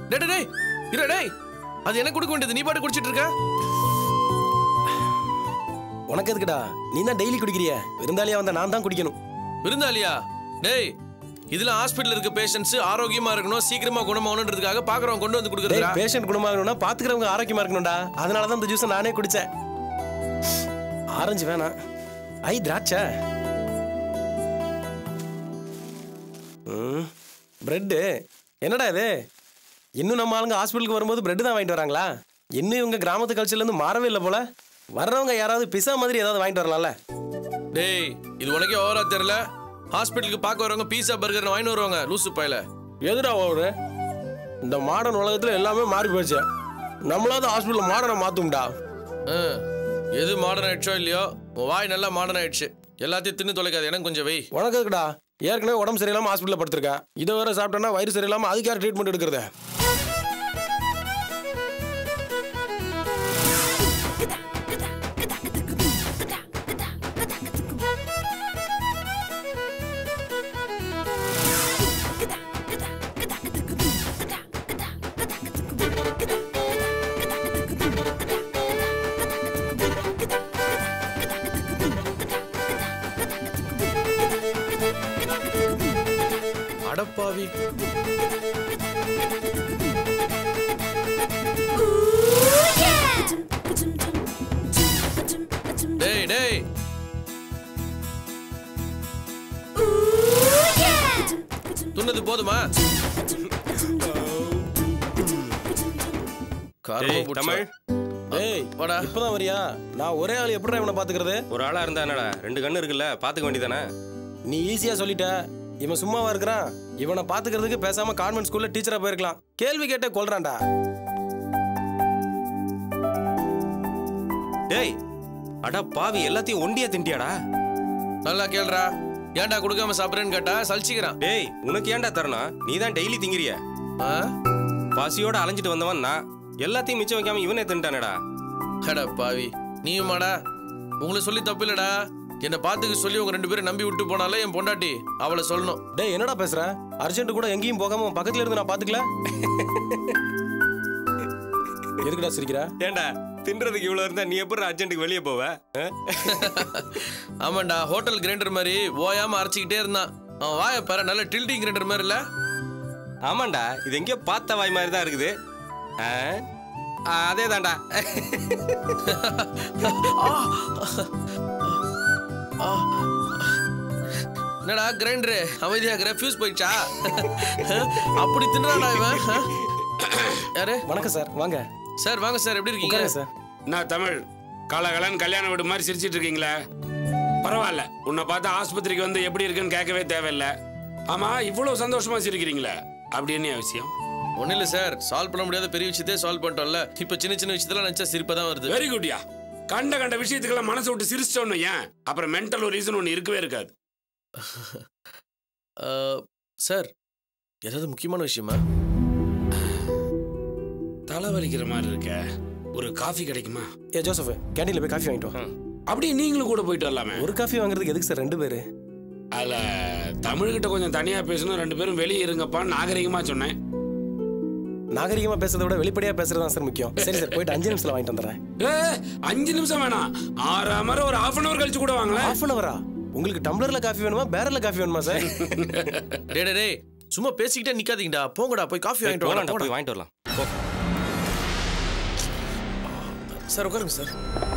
டேய் டேய், டேய் இரு டேய் அது எனக்கு கொடுக்க வேண்டியது நீ பாட்டு குடிச்சிட்டு இருக்க உனக்கு எதுக்குடா நீ தான் டெய்லி குடிக்கிறிய விருந்தாளியா வந்தா நான் தான் குடிக்கணும் விருந்தாளியா டேய் இதுல ஹாஸ்பிடல்ல இருக்க பேஷண்ட்ஸ் ஆரோக்கியமா இருக்கணும் சீக்கிரமா குணமாகணுன்றதுக்காக பாக்குறவங்க கொண்டு வந்து டேய் கொடுக்குறா பேஷண்ட் குணமாகணும்னா பாத்துக்கிறவங்க ஆரோக்கியமா இருக்கணும்டா அதனால தான் இந்த ஜூஸை நானே குடிச்சேன் ஆரஞ்சு வேணாம் ஐ திராட்சை பிரெட்டு என்னடா இது இன்னும் நம்ம ஆளுங்க ஹாஸ்பிட்டலுக்கு வரும்போது பிரெட் தான் வாங்கிட்டு வராங்களா இன்னும் இவங்க கிராமத்து கல்ச்சர்ல இருந்து மாறவே இல்லை போல வர்றவங்க யாராவது பிஸா மாதிரி ஏதாவது வாங்கிட்டு வரலாம்ல டேய் இது உனக்கே ஓவரா தெரியல ஹாஸ்பிட்டலுக்கு பார்க்க வரவங்க பீஸா பர்கர் வாங்கிட்டு வருவாங்க லூசு பையல எதுடா ஒரு இந்த மாடர்ன் உலகத்துல எல்லாமே மாறி போச்சு நம்மளாவது ஹாஸ்பிட்டல் மாடர்னை மாத்தும்டா ஆ, எது மாடர்ன் ஆயிடுச்சோ இல்லையோ உன் வாய் நல்லா மாடர்ன் ஆயிடுச்சு எல்லாத்தையும் தின்னு தொலைக்காது எனக்கு கொஞ்சம் வை உனக்கு எதுக்குடா ஏற்கனவே உடம்பு சரியில்லாம ஹாஸ்பிட்டல் படுத்திருக்கேன் இதை வேற சாப்பிட்டேன்னா வயிறு சரியில்லாம அதுக்கு யார் ட்ரீட்மெண்ட் எடுக்கிறது அடப்பாவி டேய் டேய் துண்ணது போதுமா காரமா டேய், புடிச்சா. தமிழ். ஏய் வாடா இப்பதான் வரியா நான் ஒரே ஆள் எப்படிடா இவனை பாத்துக்கிறது ஒரு ஆளா இருந்தா என்னடா ரெண்டு கண்ணு இருக்குல்ல பாத்துக்க வேண்டியதானே நீ ஈஸியா சொல்லிட்ட இவன் சும்மாவா இருக்கிறான் இவனை பாத்துக்கிறதுக்கு பேசாம கான்வென்ட் ஸ்கூல்ல டீச்சரா போயிருக்கலாம் கேள்வி கேட்டே கொல்றான்டா டேய் அட பாவி எல்லாத்தையும் ஒண்டியா திண்டியாடா நல்லா கேளுடா ஏன்டா கொடுக்காம சாப்பிடுறேன்னு கேட்டா சலிச்சிக்கிறான் டேய் உனக்கு ஏன்டா தரணும் நீ தான் டெய்லி திங்கிறிய ஆ? பசியோட அலைஞ்சிட்டு வந்தவன் நான் எல்லாத்தையும் மிச்சம் வைக்காம இவனே தின்ட்டானடா அட பாவி நீயுமாடா உங்களை சொல்லி தப்பு இல்லடா என்னை பார்த்துக்க சொல்லி உங்க ரெண்டு பேரும் நம்பி விட்டு போனாலே என் பொண்டாட்டி அவளை சொல்லணும் டேய் என்னடா பேசுற அர்ஜென்ட் கூட எங்கேயும் போகாம உன் பக்கத்துல இருந்து நான் பாத்துக்கல எதுக்குடா சிரிக்கிற ஏன்டா தின்றதுக்கு இவ்வளவு இருந்தா நீ எப்படி அர்ஜென்ட்டுக்கு வெளியே போவ ஆ? ஆமாண்டா ஹோட்டல் கிரைண்டர் மாதிரி ஓயாம அரைச்சிக்கிட்டே இருந்தான் அவன் வாய பாரு நல்ல டில்டிங் கிரைண்டர் மாதிரி இல்ல ஆமாண்டா இது எங்கேயோ பார்த்த வாய் மாதிரி தான் இருக்குது ஆ? ஆ, அதே தான்டா என்னடா கிரைண்டரு அமைதியாகிற ஃபியூஸ் போயிடுச்சா அப்படி தின்றாடா இவன் ஆ? யாரு வணக்கம் சார் வாங்க சார் வாங்க சார் எப்படி இருக்கீங்க உட்காருங்க சார் நான் தமிழ் காலகாலன் கல்யாண வீடு மாதிரி சிரிச்சிட்டு இருக்கீங்களே பரவாயில்ல உன்னை பார்த்து ஆஸ்பத்திரிக்கு வந்து எப்படி இருக்குன்னு கேட்கவே தேவையில்ல ஆமா இவ்வளவு சந்தோஷமா சிரிக்கிறீங்களே அப்படி என்ன அவசியம் ஒன்றும் இல்லை சார் சால்வ் பண்ண முடியாத பெரிய விஷயத்தையே சால்வ் பண்ணிட்டோம்ல இப்போ சின்ன சின்ன விஷயத்தெல்லாம் நினச்சா சிரிப்பாக தான் வருது வெரி குட்யா கண்ட கண்ட விஷயத்துக்கெல்லாம் மனசை விட்டு சிரிச்சிட்டோன்னு ஏன் அப்புறம் மென்டல் ஒரு ரீசன் ஒன்று இருக்கவே இருக்காது அஹ், சார் ஏதாவது முக்கியமான விஷயமா தலை வலிக்கிற மாதிரி இருக்க ஒரு காஃபி கிடைக்குமா ஏ ஜோசப் கேண்டீன்ல போய் காஃபி வாங்கிட்டு வா அப்படியே நீங்களும் கூட போயிட்டு வரலாமே ஒரு காஃபி வாங்குறதுக்கு எதுக்கு சார் ரெண்டு பேரு அதில் தமிழ்கிட்ட கொஞ்சம் தனியா பேசணும் ரெண்டு பேரும் வெளியே இருங்கப்பான்னு நாகரிகமா சொன்னேன் நாகரிகமா பேசுறதை விட வெளிப்படையா பேசுறது சார் முக்கியம் சரி சார் போயிட்டு அஞ்சு நிமிஷத்துல வாங்கிட்டு வந்துடுறேன் ஏ அஞ்சு நிமிஷம் வேணாம் ஆறா மாதிரி ஒரு ஹாஃப் அன் அவர் கழிச்சு கூட வாங்களேன் ஹாஃப் அன் அவரா உங்களுக்கு டம்ளர்ல காஃபி வேணுமா பேரல்ல காஃபி வேணுமா சார் டே டே டேய் சும்மா பேசிக்கிட்டே நிக்காதீங்கடா போங்கடா போய் காஃபி வாங்கிட்டு போலாம்டா வரலாம் போய் வாங்கிட்டு வரலாம் போ. சார் உட்காருங்க சார்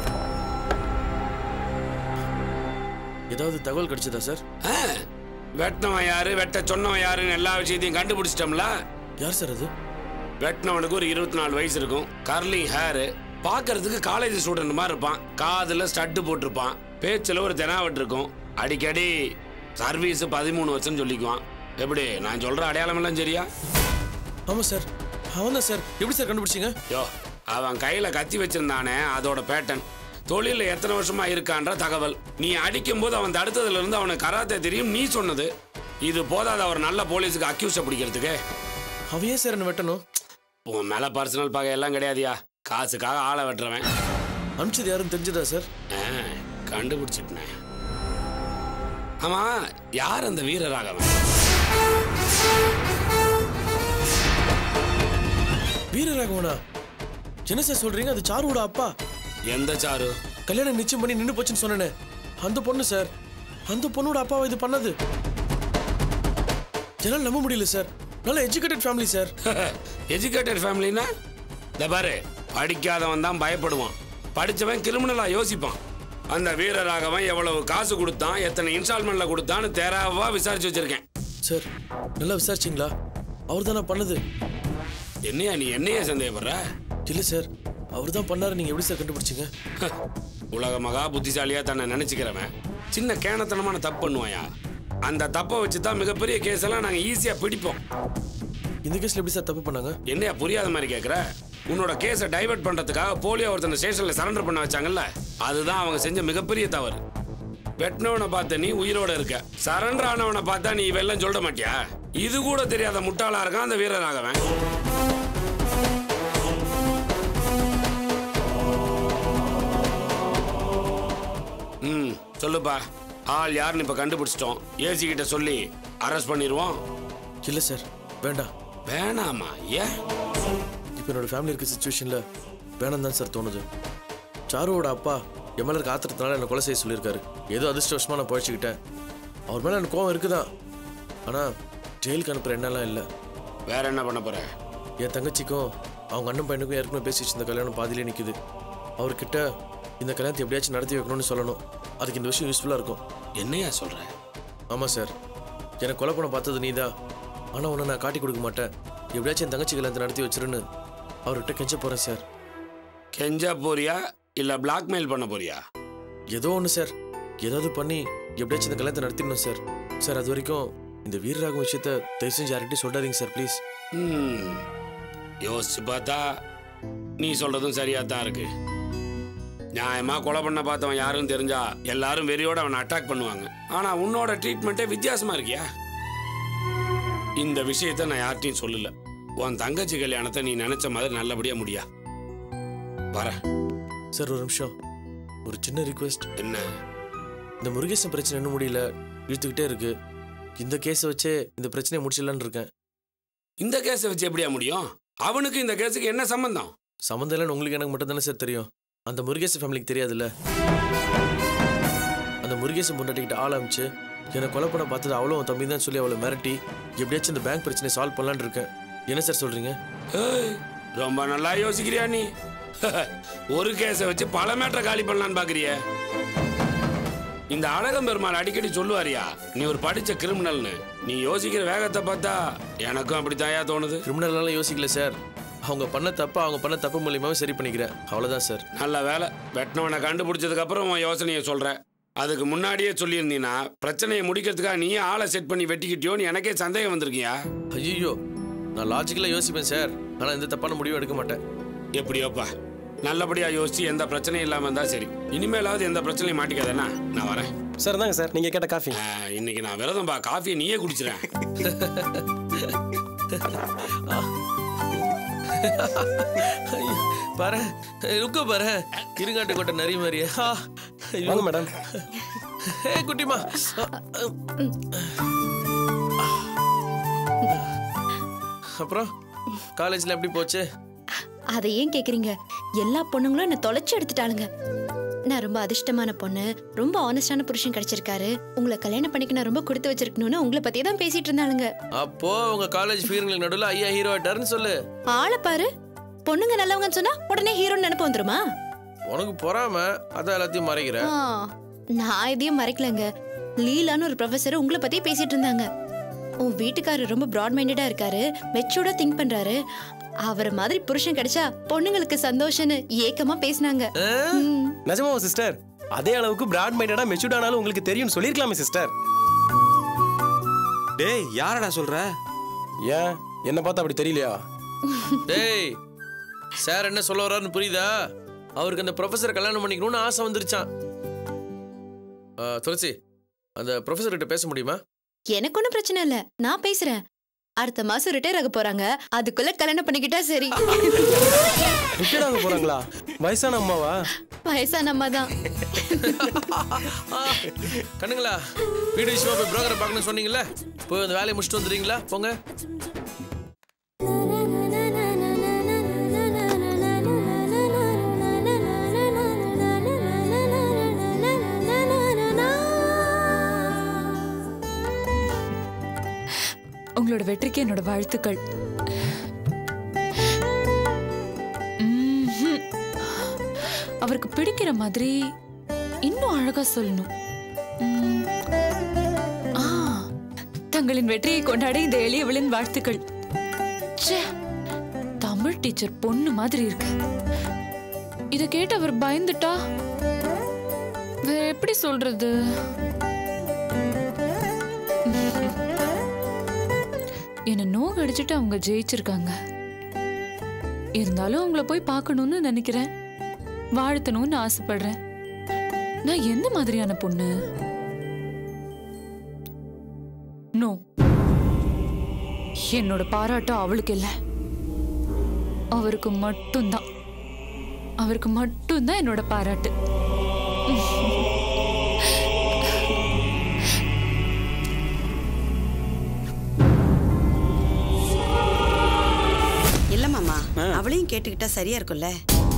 ஏதாவது தகவல் கிடைச்சதா சார் ஆ, வெட்டினவன் யாரு வெட்ட சொன்னவன் யாருன்னு எல்லா விஷயத்தையும் கண்டுபிடிச்சிட்டோம்ல யார் சார் அது வெட்டினவனுக்கு ஒரு இருபத்தி நாலு வயசு இருக்கும் கர்லிங் ஹேரு பார்க்கறதுக்கு காலேஜ் ஸ்டூடெண்ட் மாதிரி இருப்பான் காதுல ஸ்டட்டு போட்டிருப்பான் பேச்சில் ஒரு தெனாவட் இருக்கும் அடிக்கடி சர்வீஸ் பதிமூணு வருஷம் சொல்லிக்குவான் எப்படி நான் சொல்ற அடையாளம் எல்லாம் சரியா ஆமா சார் அவன் தான் சார் எப்படி சார் கண்டுபிடிச்சீங்க யோ அவன் கையில கத்தி வச்சிருந்தானே அதோட பேட்டன் தொழில எத்தனை வருஷமா இருக்கான்ற தகவல் நீ அடிக்கும் போது அவன் தடுத்ததுல இருந்து அவனுக்கு கராத்தே தெரியும் நீ சொன்னது இது போதாத ஒரு நல்ல போலீஸுக்கு அக்யூஸை பிடிக்கிறதுக்கு அவன் ஏன் சார் என்ன வெட்டணும் உன் மேல பர்சனல் பகை எல்லாம் கிடையாதுயா காசுக்காக ஆளை வெட்டுறவன் அனுப்பிச்சது யாருன்னு தெரிஞ்சதா சார் ஆ, கண்டுபிடிச்சிட்டேன் ஆமா யார் அந்த வீரராகவன் வீரராகவனா என்ன சார் சொல்றீங்க அது சாருவோட அப்பா எந்த சாரு கல்யாணம் நிச்சயம் பண்ணி நின்று போச்சுன்னு சொன்னேனே அந்த பொண்ணு சார் அந்த பொண்ணோட அப்பாவை இது பண்ணது என்னால் நம்ப முடியல சார் நல்ல எஜுகேட்டட் ஃபேமிலி சார் எஜுகேட்டட் ஃபேமிலினா இந்த பாரு படிக்காதவன் தான் பயப்படுவான் படிச்சவன் கிரிமினலா யோசிப்பான் அந்த வீரராகவன் எவ்வளவு காசு கொடுத்தான் எத்தனை இன்ஸ்டால்மெண்ட்ல கொடுத்தான்னு தேராவா விசாரிச்சு வச்சிருக்கேன் சார் நல்லா விசாரிச்சிங்களா அவர் தானே பண்ணது என்னையா நீ என்னையா சந்தேகப்படுற இல்லை சார் அவர் தான் பண்ணாரு நீங்கள் எப்படி சார் கண்டுபிடிச்சிங்க உலக மகா புத்திசாலியா தன்னை நினைச்சுக்கிறவன் சின்ன கேனத்தனமான தப்பு பண்ணுவாயா அந்த தப்பை வச்சு தான் மிகப்பெரிய கேஸ் எல்லாம் நாங்க ஈஸியா பிடிப்போம் இந்த கேஸில் எப்படி சார் தப்பு பண்ணாங்க என்னையா புரியாத மாதிரி கேக்குற உன்னோட கேஸை டைவர்ட் பண்றதுக்காக போலியோ ஒருத்தனை ஸ்டேஷன்ல சரண்டர் பண்ண வச்சாங்கல்ல அதுதான் அவங்க செஞ்ச மிகப்பெரிய தவறு வெட்டினவனை பார்த்த நீ உயிரோட இருக்க சரண்டர் ஆனவனை பார்த்தா நீ வெள்ளம் சொல்ல மாட்டியா இது கூட தெரியாத முட்டாளா இருக்கான் அந்த வீரராகவன் ம் சொல்லுப்பா ஆள் யாருன்னு இப்ப கண்டுபிடிச்சிட்டோம் ஏசி கிட்ட சொல்லி அரெஸ்ட் பண்ணிடுவோம் இல்லை சார் வேண்டாம் வேணாமா ஏன் இப்போ என்னோட ஃபேமிலி இருக்க சுச்சுவேஷனில் வேணாம் தான் சார் தோணுது சாருவோட அப்பா என் மேலே இருக்க ஆத்திரத்தினால என்னை கொலை செய்ய சொல்லியிருக்காரு ஏதோ அதிர்ஷ்டவசமாக நான் பழச்சிக்கிட்டேன் அவர் மேலே எனக்கு கோவம் இருக்குதான் ஆனால் ஜெயிலுக்கு அனுப்புகிற எண்ணெல்லாம் இல்லை வேற என்ன பண்ண போற என் தங்கச்சிக்கும் அவங்க அண்ணன் பையனுக்கும் ஏற்கனவே பேசி வச்சிருந்த கல்யாணம் பாதியிலே நிற்குது அவர்கிட்ட இந்த கல்யாணத்தை எப்படியாச்சும் நடத்தி வைக்கணும்னு சொல்லணும் அதுக்கு இந்த விஷயம் யூஸ்ஃபுல்லாக இருக்கும் என்னையா சொல்ற ஆமாம் சார் எனக்கு கொலை பண்ண பார்த்தது நீ தான் ஆனால் உன்னை நான் காட்டி கொடுக்க மாட்டேன் எப்படியாச்சும் என் தங்கச்சி கல்யாணத்தை நடத்தி வச்சிருன்னு அவர்கிட்ட கெஞ்ச போகிறேன் சார் கெஞ்சா போறியா இல்ல பிளாக்மெயில் பண்ண போறியா ஏதோ ஒன்று சார் ஏதாவது பண்ணி எப்படியாச்சும் இந்த கல்யாணத்தை நடத்திடணும் சார் சார் அது வரைக்கும் இந்த வீரராகம் விஷயத்த தயவு செஞ்சு யார்கிட்டையும் சொல்லாதீங்க சார் ப்ளீஸ் ம், யோசிச்சு பார்த்தா நீ சொல்றதும் சரியா தான் இருக்கு நியாயமா கொலை பண்ண பார்த்தவன் யாருன்னு தெரிஞ்சா எல்லாரும் வெறியோட அவனை அட்டாக் பண்ணுவாங்க ஆனா உன்னோட ட்ரீட்மெண்ட்டே வித்தியாசமா இருக்கியா இந்த விஷயத்த நான் யார்கிட்டயும் சொல்லல உன் தங்கச்சி கல்யாணத்தை நீ நினைச்ச மாதிரி நல்லபடியா முடியா வரேன் சார் ஒரு நிமிஷம் ஒரு சின்ன ரிக்வெஸ்ட் என்ன இந்த முருகேசன் பிரச்சனை இன்னும் முடியல இழுத்துக்கிட்டே இருக்கு இந்த கேஸை வச்சே இந்த பிரச்சனையை முடிச்சிடலான்னு இருக்கேன் இந்த கேஸை வச்சு எப்படியா முடியும் அவனுக்கு இந்த கேஸுக்கு என்ன சம்பந்தம் சம்மந்தம் இல்லைன்னு உங்களுக்கு எனக்கு மட்டும் தானே சார் தெரியும் அந்த முருகேசன் ஃபேமிலிக்கு தெரியாதுல்ல அந்த முருகேசன் பொண்டாட்டிக்கிட்ட ஆள் அமைச்சு என்னை கொலை பண்ண பார்த்தது அவ்வளோ உன் தம்பி தான் சொல்லி அவளை மிரட்டி எப்படியாச்சும் இந்த பேங்க் பிரச்சனையை சால்வ் பண்ணலான்னு இருக்கேன் என்ன சார் சொல்றீங்க ஏய், ரொம்ப நல்லா யோசிக்கிறியா நீ ஒரு கேஸை வச்சு பல மேட்டரை காலி பண்ணலான்னு பாக்குறிய இந்த அழகம் பெருமாள் அடிக்கடி சொல்லுவாரியா நீ ஒரு படிச்ச கிரிமினல்னு நீ யோசிக்கிற வேகத்தை பார்த்தா எனக்கும் அப்படித்தாயா தோணுது கிரிமினல்லாம் யோசிக்கல சார் அவங்க பண்ண தப்பா அவங்க பண்ண தப்பு மூலியமாவே சரி பண்ணிக்கிறேன் அவ்வளோதான் சார் நல்ல வேலை வெட்டினவனை கண்டுபிடிச்சதுக்கு அப்புறம் உன் யோசனையை சொல்ற அதுக்கு முன்னாடியே சொல்லியிருந்தீங்கன்னா பிரச்சனையை முடிக்கிறதுக்காக நீயே ஆளை செட் பண்ணி வெட்டிக்கிட்டியோன்னு எனக்கே சந்தேகம் வந்திருக்கியா ஐயோ நான் லாஜிக்கலாக யோசிப்பேன் சார் ஆனால் எந்த தப்பான முடிவும் எடுக்க மாட்டேன் எப்படியோப்பா நல்லபடியா யோசிச்சு எந்த பிரச்சனையும் இல்லாம இருந்தா சரி இனிமேலாவது எந்த பிரச்சனையும் மாட்டிக்காதேன்னா நான் வரேன் சார் தாங்க சார் நீங்கள் கேட்ட காஃபி ஆ, இன்னைக்கு நான் விரதம்பா காஃபியை நீயே குடிச்சிடேன் ஐயோ, பாரு லுக்க பாரு இருங்காட்டு கொட்ட நரி மாதிரியே ஆ, ஐயோ. வாங்க மேடம் ஏ குட்டிமா அப்புறம் காலேஜ்ல எப்படி போச்சு அதை ஏன் கேக்குறீங்க எல்லா பொண்ணுங்களும் என்ன தொலைச்சு எடுத்துட்டாளுங்க நான் ரொம்ப அதிர்ஷ்டமான பொண்ணு ரொம்ப ஆனஸ்டான புருஷன் கிடைச்சிருக்காரு உங்களை கல்யாணம் பண்ணிக்க நான் ரொம்ப கொடுத்து வச்சிருக்கணும்னு உங்களை பத்தியே தான் பேசிட்டு இருந்தாளுங்க அப்போ உங்க காலேஜ் ஃபீருங்களுக்கு நடுவில் ஐயா ஹீரோ ஆயிட்டாருன்னு சொல்லு ஆளை பாரு பொண்ணுங்க நல்லவங்கன்னு சொன்னா உடனே ஹீரோன்னு நினைப்பு வந்துருமா உனக்கு பொறாம அதான் எல்லாத்தையும் மறைக்கிற ஆ, நான் எதையும் மறைக்கலங்க லீலான்னு ஒரு ப்ரொஃபசர் உங்களை பத்தி பேசிட்டு இருந்தாங்க உன் வீட்டுக்காரர் ரொம்ப ப்ராட் மைண்டடா இருக்காரு மெச்சூர்டா திங்க் பண்றாரு அவரை மாதிரி புருஷன் கிடைச்சா பொண்ணுங்களுக்கு சந்தோஷம்னு ஏக்கமா பேசினாங்க நிஜமாவா சிஸ்டர் அதே அளவுக்கு பிராட் மைண்டடா மெச்சூர்ட் ஆனாலும் உங்களுக்கு தெரியும்னு சொல்லியிருக்கலாமே சிஸ்டர் டேய் யாரடா சொல்ற ஏன் என்ன பார்த்தா அப்படி தெரியலையா டேய் சார் என்ன சொல்ல வர்றாருன்னு புரியுதா அவருக்கு அந்த ப்ரொஃபஸர் கல்யாணம் பண்ணிக்கணும்னு ஆசை வந்துருச்சான் ஆ, துளசி அந்த ப்ரொஃபஸர் கிட்ட பேச முடியுமா எனக்கு ஒண்ணும் பிரச்சனை இல்ல நான் பேசுறேன் அடுத்த மாசம் ரிட்டையர் ஆக போறாங்க அதுக்குள்ள கல்யாணம் பண்ணிக்கிட்டா சரி ரிட்டர்ட் ஆக போறாங்களா வயசான அம்மாவா வயசான அம்மா தான் ஆ, கண்ணுங்களா வீடு விஷயமா போய் புரோக்கரை பார்க்கணும்னு சொன்னீங்கல்ல போய் அந்த வேலையை முடிச்சுட்டு வந்துடுறீங்களா போங்க உங்களோட வெற்றிக்கு என்னோட வாழ்த்துக்கள் ம்ஹும். அவருக்கு பிடிக்கிற மாதிரி இன்னும் அழகா சொல்லணும் ம். ஆ, தங்களின் வெற்றியை கொண்டாட இந்த எளியவளின் வாழ்த்துக்கள் ச்சே, தமிழ் டீச்சர் பொண்ணு மாதிரி இருக்கு இத கேட்டு அவர் பயந்துட்டா வேற எப்படி சொல்றது என்ன நோக அடிச்சுட்டு அவங்க ஜெயிச்சிருக்காங்க இருந்தாலும் அவங்கள போய் பார்க்கணும்னு நினைக்கிறேன் வாழ்த்தணும்னு ஆசைப்படுறேன் நான் எந்த மாதிரியான பொண்ணு நோ என்னோட பாராட்டம் அவளுக்கு இல்ல அவருக்கு மட்டும்தான் அவருக்கு மட்டும்தான் என்னோட பாராட்டு இல்ல மாமா அவளையும் கேட்டுக்கிட்டா சரியா இருக்கும்ல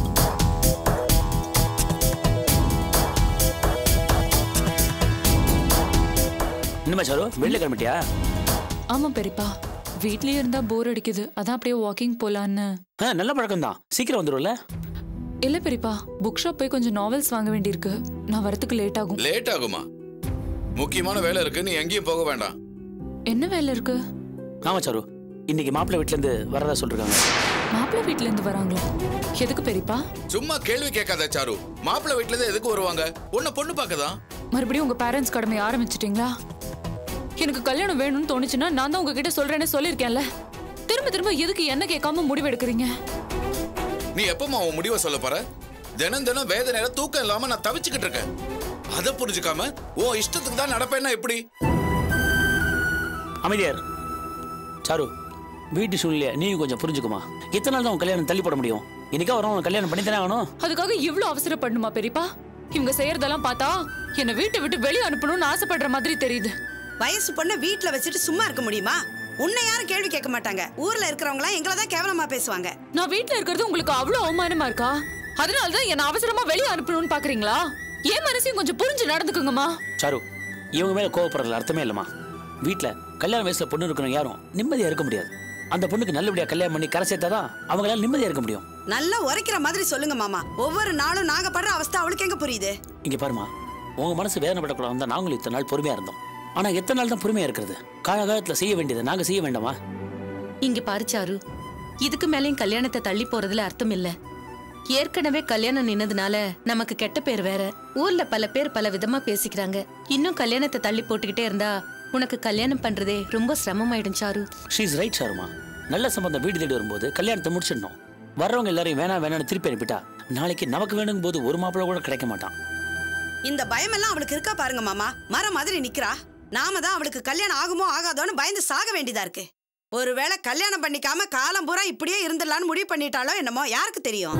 என்னம்மா சாரு வெளில கிளம்பிட்டியா ஆமா பெரியப்பா வீட்லயே இருந்தா போர் அடிக்குது அதான் அப்படியே வாக்கிங் போலான்னு ஆ நல்ல பழக்கம் தான் சீக்கிரம் வந்துடும்ல இல்ல பெரியப்பா புக் ஷாப் போய் கொஞ்சம் நாவல்ஸ் வாங்க வேண்டியிருக்கு நான் வரதுக்கு லேட் ஆகும் லேட் ஆகுமா முக்கியமான வேலை இருக்கு நீ எங்கேயும் போக வேண்டாம் என்ன வேலை இருக்கு ஆமா சாரு இன்னைக்கு மாப்பிள்ளை வீட்ல இருந்து வரதா சொல்லிருக்காங்க மாப்பிள்ளை வீட்ல இருந்து வராங்களா எதுக்கு பெரியப்பா சும்மா கேள்வி கேட்காத சாரு மாப்பிள்ளை வீட்டுல இருந்து எதுக்கு வருவாங்க உன்னை பொண்ணு பார்க்கதான் மறுபடியும் உங்க பேரண்ட்ஸ் கடமை ஆரம்பிச்சிட்டீங்களா எனக்கு கல்யாணம் வேணும்னு தோணுச்சுன்னா நான் தான் உங்ககிட்ட சொல்றேன்னு சொல்லியிருக்கேன்ல திரும்ப திரும்ப எதுக்கு என்ன கேட்காம முடிவெடுக்கிறீங்க நீ எப்பமா உன் முடிவை சொல்ல போற தினம் தினம் வேதனையில தூக்கம் இல்லாம நான் தவிச்சுக்கிட்டு இருக்கேன் அதை புரிஞ்சுக்காம உன் இஷ்டத்துக்கு தான் நடப்பேன்னா எப்படி அமைதியார் சாரு வீட்டு சூழ்நிலையை நீயும் கொஞ்சம் புரிஞ்சுக்குமா எத்தனை நாள் தான் உன் கல்யாணம் தள்ளி போட முடியும் இன்னைக்கா வரும் உனக்கு கல்யாணம் பண்ணி தானே ஆகணும் அதுக்காக இவ்ளோ அவசரப்படணுமா பெரியப்பா இவங்க செய்யறதெல்லாம் பார்த்தா என்னை வீட்டை விட்டு வெளியே அனுப்பணும்னு ஆசைப்படுற மாதிரி தெரியுது வயசு பொண்ணை வீட்ல வச்சுட்டு சும்மா இருக்க முடியுமா உன்னை யாரும் கேள்வி கேட்க மாட்டாங்க ஊர்ல இருக்கிறவங்க எல்லாம் எங்களை தான் கேவலமா பேசுவாங்க நான் வீட்ல இருக்கிறது உங்களுக்கு அவ்வளவு அவமானமா இருக்கா அதனால தான் என்ன அவசரமா வெளியே அனுப்பணும்னு பாக்குறீங்களா என் மனசையும் கொஞ்சம் புரிஞ்சு நடந்துக்குங்கம்மா சாரு இவங்க மேல கோவப்படுறதுல அர்த்தமே இல்லம்மா வீட்ல கல்யாண வயசுல பொண்ணு இருக்கணும் யாரும் நிம்மதியா இருக்க முடியாது அந்த பொண்ணுக்கு நல்லபடியா கல்யாணம் பண்ணி கரை சேர்த்தாதான் அவங்களால நிம்மதியா இருக்க முடியும் நல்லா உரைக்கிற மாதிரி சொல்லுங்க மாமா ஒவ்வொரு நாளும் நாங்க படுற அவஸ்தை அவளுக்கு எங்க புரியுது இங்க பாருமா உங்க மனசு வேதனைப்படக்கூடாது தான் நாங்களும் இத்தனை நாள் பொறுமையா இருந்தோம் ஆனா எத்தனை நாள் தான் பொறுமையா இருக்கிறது காலகாலத்துல செய்ய வேண்டியதை நாங்க செய்ய வேண்டாமா இங்க பாரு சாரு இதுக்கு மேலேயும் கல்யாணத்தை தள்ளி போறதுல அர்த்தம் இல்ல ஏற்கனவே கல்யாணம் நின்னதுனால நமக்கு கெட்ட பேர் வேற ஊர்ல பல பேர் பல விதமா பேசிக்கிறாங்க இன்னும் கல்யாணத்தை தள்ளி போட்டுக்கிட்டே இருந்தா உனக்கு கல்யாணம் பண்றதே ரொம்ப சிரமமாயிடும் சாரு ஷீஸ் ரைட் சாருமா நல்ல சம்பந்தம் வீடு தேடி வரும்போது கல்யாணத்தை முடிச்சிடணும் வர்றவங்க எல்லாரையும் வேணா வேணாம்னு திருப்பி அனுப்பிட்டா நாளைக்கு நமக்கு வேணுங்கும் போது ஒரு மாப்பிள்ளை கூட கிடைக்க மாட்டான் இந்த பயமெல்லாம் அவளுக்கு இருக்கா பாருங்க மாமா மரம் மாதிரி நிக்கிறா நாம தான் அவளுக்கு கல்யாணம் ஆகுமோ ஆகாதோன்னு பயந்து சாக வேண்டியதா இருக்கு ஒருவேளை கல்யாணம் பண்ணிக்காம காலம் பூரா இப்படியே இருந்துடலான்னு முடிவு பண்ணிட்டாலோ என்னமோ யாருக்கு தெரியும்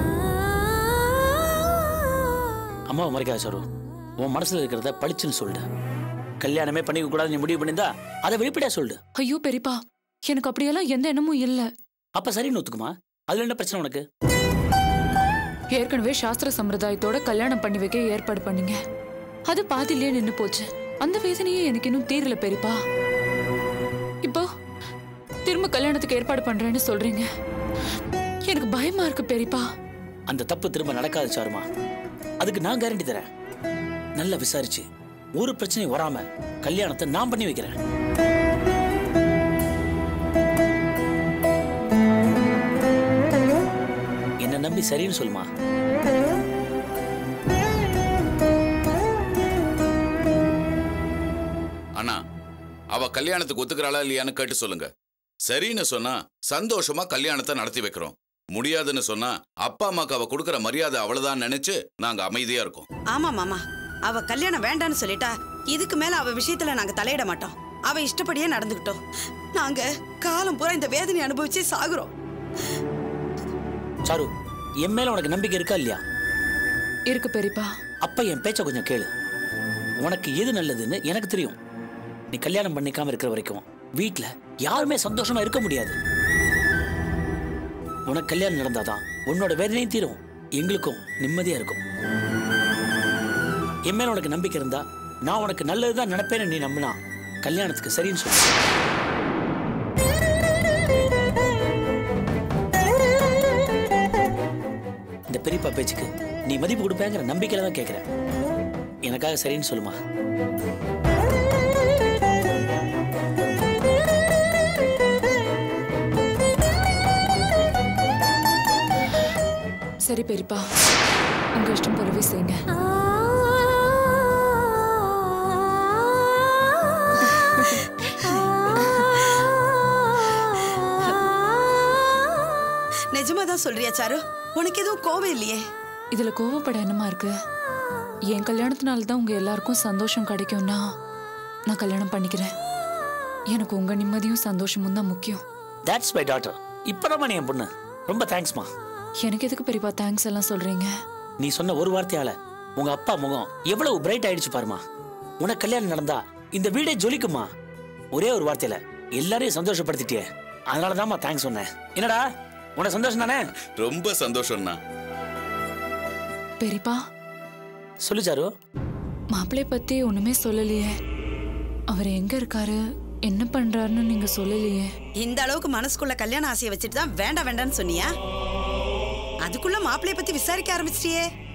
அம்மாவை மறைக்காத சாரு உன் மனசுல இருக்கிறத பளிச்சுன்னு சொல்லிடு கல்யாணமே பண்ணிக்க கூடாது நீ முடிவு பண்ணியிருந்தா அதை வெளிப்படையா சொல்லு ஐயோ பெரியப்பா எனக்கு அப்படியெல்லாம் எந்த எண்ணமும் இல்ல அப்ப சரின்னு ஒத்துக்குமா அதுல என்ன பிரச்சனை உனக்கு ஏற்கனவே சாஸ்திர சம்பிரதாயத்தோட கல்யாணம் பண்ணி வைக்க ஏற்பாடு பண்ணீங்க அது பாதியிலேயே நின்னு போச்சு அந்த வேதனையே எனக்கு இன்னும் தீரல பெரியப்பா இப்போ திரும்ப கல்யாணத்துக்கு ஏற்பாடு பண்றேன்னு சொல்றீங்க எனக்கு பயமா இருக்கு பெரியப்பா அந்த தப்பு திரும்ப நடக்காது சாருமா அதுக்கு நான் கேரண்டி தரேன் நல்லா விசாரிச்சு ஒரு பிரச்சனையும் வராம கல்யாணத்தை நான் பண்ணி வைக்கிறேன் என்ன நம்பி சரின்னு சொல்லுமா அண்ணா அவ கல்யாணத்துக்கு ஒத்துக்கிறாளா இல்லையான்னு கேட்டு சொல்லுங்க சரின்னு சொன்னா சந்தோஷமா கல்யாணத்தை நடத்தி வைக்கிறோம் முடியாதுன்னு சொன்னா அப்பா அம்மாக்கு அவ கொடுக்கற மரியாதை அவ்வளவுதான் நினைச்சு நாங்க அமைதியா இருக்கோம் ஆமா மாமா அவ கல்யாணம் வேண்டான்னு சொல்லிட்டா இதுக்கு மேல அவ விஷயத்துல நாங்க தலையிட மாட்டோம் அவ இஷ்டப்படியே நடந்துக்கிட்டோம் நாங்க காலம் பூரா இந்த வேதனை அனுபவிச்சே சாகுறோம் சாரு என் மேல உனக்கு நம்பிக்கை இருக்கா இல்லையா இருக்கு பெரியப்பா அப்ப என் பேச்ச கொஞ்சம் கேளு உனக்கு எது நல்லதுன்னு எனக்கு தெரியும் நீ கல்யாணம் பண்ணிக்காம இருக்கிற வரைக்கும் வீட்ல யாருமே சந்தோஷமா இருக்க முடியாது உனக்கு கல்யாணம் நடந்தாதான் உன்னோட வேதனையும் தீரும் எங்களுக்கும் நிம்மதியா இருக்கும் என் மேல உனக்கு நம்பிக்கை இருந்தா நான் உனக்கு நல்லதுதான் நினைப்பேன்னு நீ நம்பினா கல்யாணத்துக்கு சரின்னு சொல்லு பெரியப்பா பேச்சுக்கு நீ மதிப்பு கொடுப்பேங்கிற நம்பிக்கையில தான் கேட்கிறேன் எனக்காக சரின்னு சொல்லுமா சரி பெரியப்பா உங்க இஷ்டம் போலவே செய்யுங்க நிஜமா தான் சொல்றியா சாரு உனக்கு எதுவும் கோவம் இல்லையே இதுல கோவப்பட என்னமா இருக்கு என் கல்யாணத்தினால தான் உங்க எல்லாருக்கும் சந்தோஷம் கிடைக்கும்னா நான் கல்யாணம் பண்ணிக்கிறேன் எனக்கு உங்க நிம்மதியும் சந்தோஷமும் தான் முக்கியம் தட்ஸ் மை டாட்டர் இப்பதான் நீ என் பொண்ணு ரொம்ப தேங்க்ஸ்மா எனக்கு எதுக்கு பெரியப்பா தேங்க்ஸ் எல்லாம் சொல்றீங்க நீ சொன்ன ஒரு வார்த்தையால உங்க அப்பா முகம் எவ்வளவு பிரைட் ஆயிடுச்சு பாருமா உனக்கு கல்யாணம் நடந்தா இந்த வீடே ஜொலிக்குமா ஒரே ஒரு வார்த்தையில எல்லாரையும் சந்தோஷப்படுத்திட்டியே அதனால தான்மா தேங்க்ஸ் சொன்னேன் என்னடா உனக்கு சந்தோஷம் தானே ரொம்ப சந்தோஷம்ண்ணா பெரியப்பா சொல்லு சாரு மாப்பிள்ளை பத்தி ஒண்ணுமே சொல்லலையே அவர் எங்க இருக்காரு என்ன பண்றாருன்னு நீங்க சொல்லலையே இந்த அளவுக்கு மனசுக்குள்ள கல்யாண ஆசையை வச்சுட்டு தான் வேண்டாம் வேண்டாம்னு சொன்னியா அதுக்குள்ள மாப்பிளைய பத்தி விசாரிக்க ஆரம்பிச்சிட்டியே